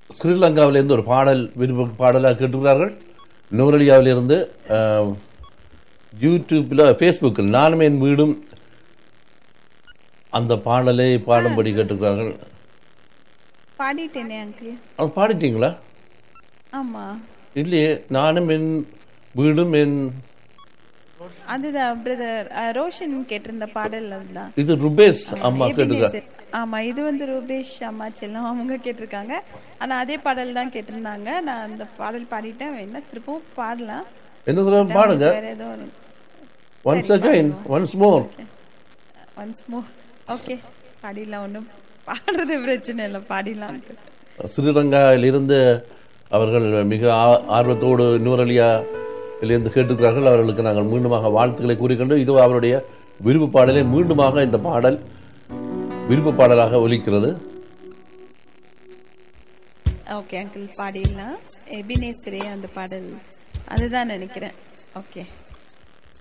ஸ்ரீலங்காவிலிருந்து ஒரு பாடல் விருப்ப பாடலாக கேட்டுக்கிறார்கள் நூரலியாவிலிருந்து அஹ், யூடியூப்பில் ஃபேஸ்புக்கில் நானும் என் வீடும் அந்த பாடலை பாடும்படி கேட்டுக்கிறார்கள் பாடிட்டேனே அங்கிள் அது பாடிட்டீங்களா ஆமா இல்லையே நானும் என் வீடும் என் அதுதான் பிரதர் ரோஷன் கேட்டிருந்த பாடல் அதுதான் இது ருபேஸ் அம்மா கேட்டுக்கிறாங்க எபினேசர். ஆமா இது வந்து ரூபேஷ் அம்மா செல்லம் அவங்க கேட்டிருக்காங்க ஆனா அதே பாடல் தான் கேட்டிருந்தாங்க நான் அந்த பாடல் பாடிட்டேன் வேணா திருப்பவும் பாடலாம் என்ன சொல்ல பாடுங்க வேற ஏதோ once again once more once more okay பாடிடலாம் ஒன்றும் பாடுறது பிரச்சனை இல்லை பாடிடலாம் uncle. ஸ்ரீலங்காவிலிருந்து அவர்கள் மிக ஆ- ஆர்வத்தோடு நூரலியாவிலிருந்து கேட்டுக்கிறார்கள் அவர்களுக்கு நாங்கள் மீண்டுமாக வாழ்த்துக்களை கூறிக்கொண்டு இது அவருடைய விருப்பு பாடலை மீண்டுமாக இந்த பாடல் விருப்பு பாடலாக ஒலிக்கிறது ஓகே அங்கிள் பாடிடலாம் எபினேசரே அந்த பாடல் அதுதான் நினைக்கிறேன் ஓகே